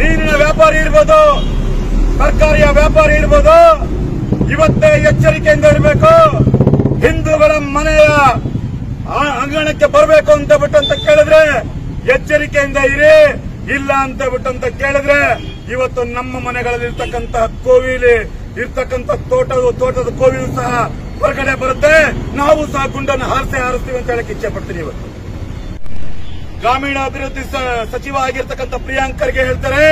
ಮೀನಿನ ವ್ಯಾಪಾರಿ ಇರ್ಬೋದು ತರಕಾರಿಯ ವ್ಯಾಪಾರಿ ಇರ್ಬೋದು ಇವತ್ತೇ ಎಚ್ಚರಿಕೆಯಿಂದ ಇರಬೇಕು ಹಿಂದೂಗಳ ಮನೆಯ ಆ- ಅಂಗಣಕ್ಕೆ ಬರಬೇಕು ಅಂತ ಬಿಟ್ಟು ಅಂತ ಕೇಳಿದ್ರೆ ಎಚ್ಚರಿಕೆಯಿಂದ ಇರಿ ಇಲ್ಲ ಅಂತ ಬಿಟ್ಟು ಅಂತ ಕೇಳಿದ್ರೆ ಇವತ್ತು ನಮ್ಮ ಮನೆಗಳಲ್ಲಿ ಇರ್ತಕ್ಕಂತ ಕೋವಿಲಿ ಇರ್ತಕ್ಕಂತ ತೋಟದ ತೋಟದ ಕೋವಿಲು ಸಹ ಹೊರಗಡೆ ಬರುತ್ತೆ ನಾವು ಸಹ ಗುಂಡನ್ನು ಹಾರಿಸಿ ಹಾರಿಸ್ತೀವಿ ಅಂತ ಹೇಳಕ್ ಇಚ್ಛೆ ಪಡ್ತೀನಿ ಇವತ್ತು ಗ್ರಾಮೀಣಾಭಿವೃದ್ಧಿ ಸ- ಸಚಿವ ಆಗಿರ್ತಕ್ಕಂಥ ಪ್ರಿಯಾಂಕ್ ಖರ್ಗೆ ಹೇಳ್ತಾರೆ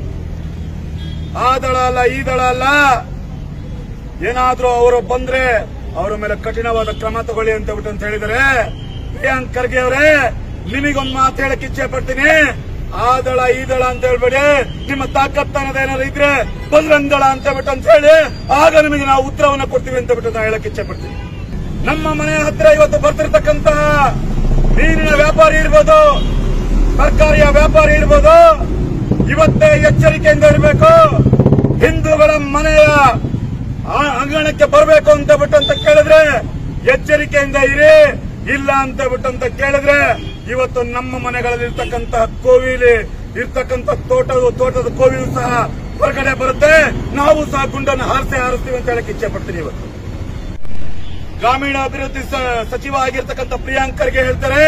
ಆ ದಳ ಅಲ್ಲ ಈ ದಳ ಅಲ್ಲ ಏನಾದ್ರೂ ಅವರು ಬಂದ್ರೆ ಅವರ ಮೇಲೆ ಕಠಿಣವಾದ ಕ್ರಮ ತಗೊಳ್ಳಿ ಅಂತ ಬಿಟ್ಟು ಅಂತ ಹೇಳಿದರೆ ಪ್ರಿಯಾಂಕ್ ಖರ್ಗೆ ಅವರೇ ನಿಮಗೊಂದು ಮಾತು ಹೇಳಕ್ ಇಚ್ಛೆ ಪಡ್ತೀನಿ ಆ ದಳ ಈ ದಳ ಅಂತ ಹೇಳ್ಬೇಡಿ ನಿಮ್ಮ ತಾಕತ್ತನದ ಏನಾದ್ರು ಇದ್ರೆ ಬಜರಂಗ್ ದಳ ಅಂತ ಬಿಟ್ಟು ಅಂತ ಹೇಳಿ ಆಗ ನಿಮಗೆ ನಾವು ಉತ್ತರವನ್ನ ಕೊಡ್ತೀವಿ ಅಂತ ಬಿಟ್ಟು ನಾವು ಹೇಳಕ್ ಇಚ್ಛೆ ಪಡ್ತೀನಿ ನಮ್ಮ ಮನೆ ಹತ್ರ ಇವತ್ತು ಬರ್ತಿರ್ತಕ್ಕಂತಹ ಮೀನಿನ ವ್ಯಾಪಾರಿ ಇರ್ಬೋದು ತರಕಾರಿಯ ವ್ಯಾಪಾರಿ ಇರ್ಬೋದು ಇವತ್ತೇ ಎಚ್ಚರಿಕೆಯಿಂದ ಇರಬೇಕು ಹಿಂದೂಗಳ ಮನೆಯ ಆ- ಅಂಗಣಕ್ಕೆ ಬರಬೇಕು ಅಂತ ಬಿಟ್ಟು ಅಂತ ಕೇಳಿದ್ರೆ ಎಚ್ಚರಿಕೆಯಿಂದ ಇರಿ ಇಲ್ಲ ಅಂತ ಬಿಟ್ಟು ಅಂತ ಕೇಳಿದ್ರೆ ಇವತ್ತು ನಮ್ಮ ಮನೆಗಳಲ್ಲಿ ಇರ್ತಕ್ಕಂತಹ ಕೋವಿಲಿ ಇರ್ತಕ್ಕಂಥ ತೋಟದ ತೋಟದ ಕೋವಿಲು ಸಹ ಹೊರಗಡೆ ಬರುತ್ತೆ ನಾವು ಸಹ ಗುಂಡನ್ನು ಹಾರಿಸಿ ಹಾರಿಸ್ತೀವಿ ಅಂತ ಹೇಳಕ್ ಇಚ್ಛೆ ಪಡ್ತೀನಿ ಇವತ್ತು ಗ್ರಾಮೀಣಾಭಿವೃದ್ಧಿ ಸ- ಸಚಿವ ಆಗಿರ್ತಕ್ಕಂಥ ಪ್ರಿಯಾಂಕ್ ಖರ್ಗೆ ಹೇಳ್ತಾರೆ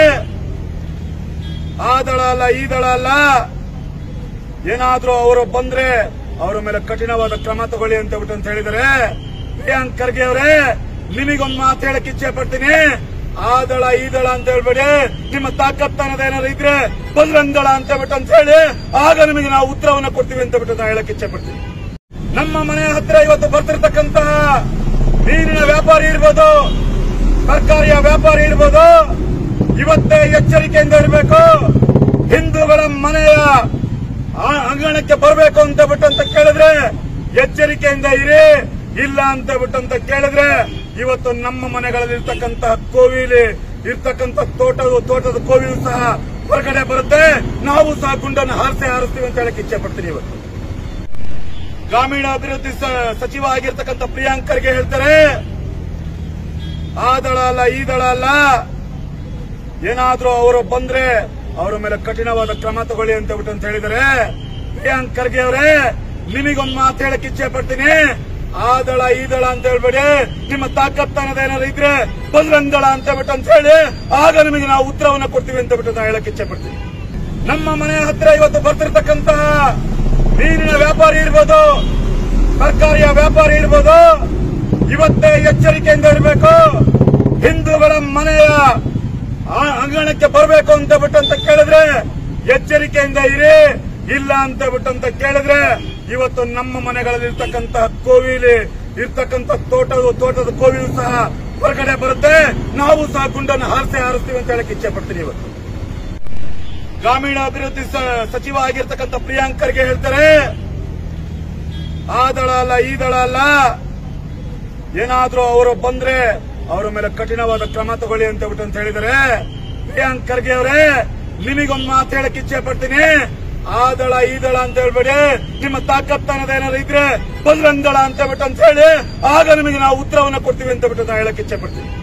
ಆ ದಳ ಅಲ್ಲ ಈ ದಳ ಅಲ್ಲ ಏನಾದ್ರೂ ಅವರು ಬಂದ್ರೆ ಅವರ ಮೇಲೆ ಕಠಿಣವಾದ ಕ್ರಮ ತಗೊಳ್ಳಿ ಅಂತ ಬಿಟ್ಟು ಅಂತ ಹೇಳಿದರೆ ಪ್ರಿಯಾಂಕ್ ಖರ್ಗೆ ಅವರೇ ನಿಮಗೊಂದು ಮಾತು ಹೇಳಕ್ ಇಚ್ಛೆ ಪಡ್ತೀನಿ ಆ ದಳ ಈ ದಳ ಅಂತ ಹೇಳ್ಬೇಡಿ ನಿಮ್ಮ ತಾಕತ್ತನದ ಏನಾದ್ರು ಇದ್ರೆ ಬಜರಂಗ್ ದಳ ಅಂತ ಬಿಟ್ಟು ಅಂತ ಹೇಳಿ ಆಗ ನಿಮಗೆ ನಾವು ಉತ್ತರವನ್ನ ಕೊಡ್ತೀವಿ ಅಂತ ಬಿಟ್ಟು ನಾವು ಹೇಳಕ್ ಇಚ್ಛೆ ಪಡ್ತೀನಿ ನಮ್ಮ ಮನೆ ಹತ್ರ ಇವತ್ತು ಬರ್ತಿರ್ತಕ್ಕಂತಹ ಮೀನಿನ ವ್ಯಾಪಾರಿ ಇರ್ಬೋದು ತರಕಾರಿಯ ವ್ಯಾಪಾರಿ ಇರ್ಬೋದು ಇವತ್ತೇ ಎಚ್ಚರಿಕೆಯಿಂದ ಇರಬೇಕು ಹಿಂದೂಗಳ ಮನೆಯ ಆ- ಅಂಗಣಕ್ಕೆ ಬರಬೇಕು ಅಂತ ಬಿಟ್ಟು ಅಂತ ಕೇಳಿದ್ರೆ ಎಚ್ಚರಿಕೆಯಿಂದ ಇರಿ ಇಲ್ಲ ಅಂತ ಬಿಟ್ಟು ಅಂತ ಕೇಳಿದ್ರೆ ಇವತ್ತು ನಮ್ಮ ಮನೆಗಳಲ್ಲಿ ಇರ್ತಕ್ಕಂತಹ ಕೋವಿಲಿ ಇರ್ತಕ್ಕಂಥ ತೋಟದ ತೋಟದ ಕೋವಿಲು ಸಹ ಹೊರಗಡೆ ಬರುತ್ತೆ ನಾವು ಸಹ ಗುಂಡನ್ನು ಹಾರಿಸಿ ಹಾರಿಸ್ತೀವಿ ಅಂತ ಹೇಳಕ್ ಇಚ್ಛೆ ಪಡ್ತೀನಿ ಇವತ್ತು ಗ್ರಾಮೀಣಾಭಿವೃದ್ಧಿ ಸ- ಸಚಿವ ಆಗಿರ್ತಕ್ಕಂಥ ಪ್ರಿಯಾಂಕ್ ಖರ್ಗೆ ಹೇಳ್ತಾರೆ ಆ ದಳ ಅಲ್ಲ ಈ ದಳ ಅಲ್ಲ ಏನಾದ್ರೂ ಅವರು ಬಂದ್ರೆ ಅವರ ಮೇಲೆ ಕಠಿಣವಾದ ಕ್ರಮ ತಗೊಳ್ಳಿ ಅಂತ ಬಿಟ್ಟು ಅಂತ ಹೇಳಿದರೆ ಪ್ರಿಯಾಂಕ್ ಖರ್ಗೆ ಅವರೇ ನಿಮಗೊಂದು ಮಾತು ಹೇಳಕ್ ಇಚ್ಛೆ ಪಡ್ತೀನಿ ಆ ದಳ ಈ ದಳ ಅಂತ ಹೇಳ್ಬೇಡಿ ನಿಮ್ಮ ತಾಕತ್ತನದ ಏನಾದ್ರು ಇದ್ರೆ ಬಜರಂಗ್ ದಳ ಅಂತ ಬಿಟ್ಟು ಅಂತ ಹೇಳಿ ಆಗ ನಿಮಗೆ ನಾವು ಉತ್ತರವನ್ನ ಕೊಡ್ತೀವಿ ಅಂತ ಬಿಟ್ಟು ನಾವು ಹೇಳಕ್ ಇಚ್ಛೆ ಪಡ್ತೀನಿ ನಮ್ಮ ಮನೆ ಹತ್ರ ಇವತ್ತು ಬರ್ತಿರ್ತಕ್ಕಂತಹ ಮೀನಿನ ವ್ಯಾಪಾರಿ ಇರ್ಬೋದು ತರಕಾರಿಯ ವ್ಯಾಪಾರಿ ಇರ್ಬೋದು ಇವತ್ತೇ ಎಚ್ಚರಿಕೆಯಿಂದ ಇರಬೇಕು ಹಿಂದೂಗಳ ಮನೆಯ ಆ- ಅಂಗಣಕ್ಕೆ ಬರಬೇಕು ಅಂತ ಬಿಟ್ಟು ಅಂತ ಕೇಳಿದ್ರೆ ಎಚ್ಚರಿಕೆಯಿಂದ ಇರಿ ಇಲ್ಲ ಅಂತ ಬಿಟ್ಟು ಅಂತ ಕೇಳಿದ್ರೆ ಇವತ್ತು ನಮ್ಮ ಮನೆಗಳಲ್ಲಿ ಇರ್ತಕ್ಕಂತಹ ಕೋವಿಲಿ ಇರ್ತಕ್ಕಂಥ ತೋಟದ ತೋಟದ ಕೋವಿಲು ಸಹ ಹೊರಗಡೆ ಬರುತ್ತೆ ನಾವು ಸಹ ಗುಂಡನ್ನು ಹಾರಿಸಿ ಹಾರಿಸ್ತೀವಿ ಅಂತ ಹೇಳಕ್ ಇಚ್ಛೆ ಪಡ್ತೀನಿ ಇವತ್ತು ಗ್ರಾಮೀಣಾಭಿವೃದ್ಧಿ ಸ- ಸಚಿವ ಆಗಿರ್ತಕ್ಕಂಥ ಪ್ರಿಯಾಂಕ್ ಖರ್ಗೆ ಹೇಳ್ತಾರೆ ಆ ದಳ ಅಲ್ಲ ಈ ದಳ ಅಲ್ಲ ಏನಾದ್ರೂ ಅವರು ಬಂದ್ರೆ ಅವರ ಮೇಲೆ ಕಠಿಣವಾದ ಕ್ರಮ ತಗೊಳ್ಳಿ ಅಂತ ಬಿಟ್ಟು ಅಂತ ಹೇಳಿದರೆ ಪ್ರಿಯಾಂಕ್ ಖರ್ಗೆ ಅವರೇ ನಿಮಗೊಂದು ಮಾತು ಹೇಳಕ್ ಇಚ್ಛೆ ಪಡ್ತೀನಿ ಆ ದಳ ಈ ದಳ ಅಂತ ಹೇಳ್ಬೇಡಿ ನಿಮ್ಮ ತಾಕತ್ತನದ ಏನಾದ್ರು ಇದ್ರೆ ಬಜರಂಗ್ ದಳ ಅಂತ ಬಿಟ್ಟು ಅಂತ ಹೇಳಿ ಆಗ ನಿಮಗೆ ನಾವು ಉತ್ತರವನ್ನ ಕೊಡ್ತೀವಿ ಅಂತ ಬಿಟ್ಟು ನಾವು ಹೇಳಕ್ ಇಚ್ಛೆ ಪಡ್ತೀನಿ